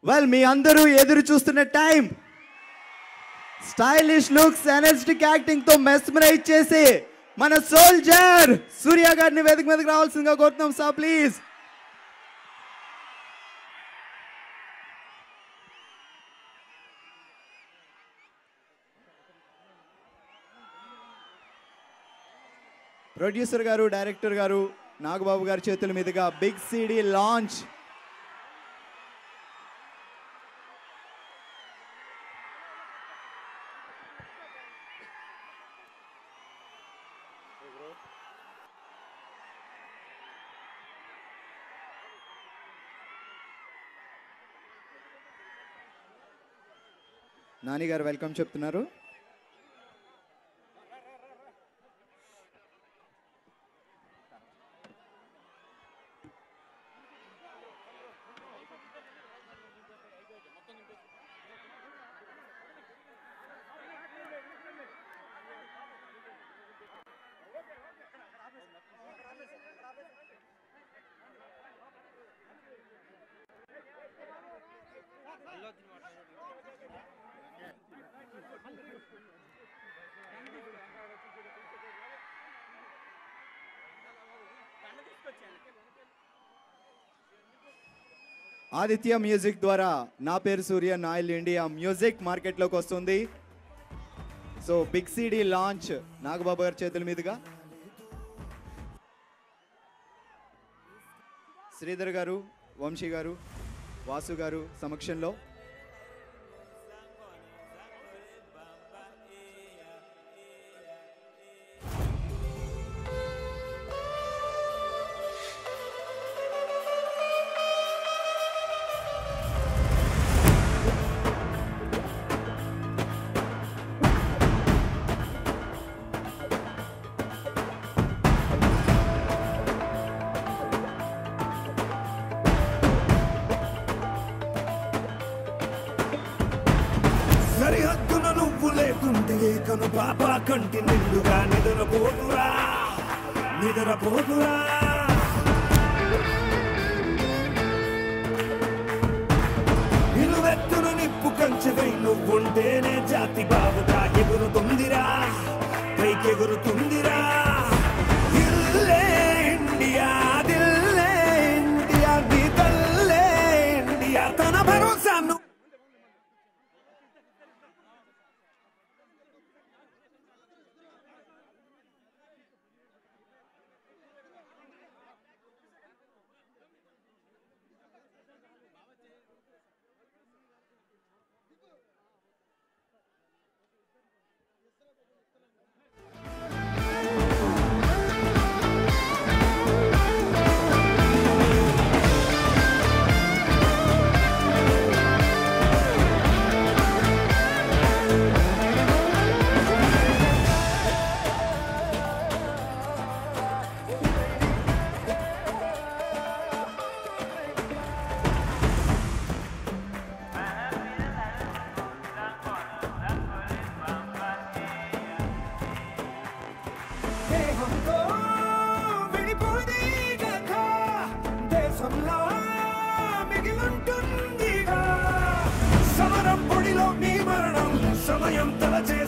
well మీ అందరూ ఎదురు చూస్తున్న time stylish looks energetic acting తో మెస్మరైజ్ చేసి మన సోల్జర్ సూర్య గారిని వేదిక మీదకి రావాల్సిందిగా కోరుతున్నాం sir please producer garu director garu Nagababu గారి చేతుల మీదుగా బిగ్ సిడి లాంచ్ నాని గారు వెల్కమ్ చెప్తున్నారు ఆదిత్య మ్యూజిక్ ద్వారా నా పేరు సూర్య నాయల్ ఇండియా మ్యూజిక్ మార్కెట్లోకి వస్తుంది so big CD launch Nagababu గారి చేతుల మీదుగా శ్రీధర్ గారు వంశీ గారు వాసు గారు సమక్షంలో సరిహద్దున నువ్వు లేకుంటే కను పాప కంటి నిండుగా నిద్రపోతురా నిద్రపోతురా నిలువెత్తున నిప్పు కంచెవై నువ్వుంటేనే జాతి బావుగా ఎగురుతుందిరా పైకెగురుతుందిరా ఇల్లే ఇండియా దిల్లే ఇండియా నీ తల్లే ఇండియా తన భరోసా నువ్వు దేహంతో విడిపోదే గత దేశంలో మిగిలుంటుందిగా సమరం పొడిలో నీ మరణం సమయం తలచే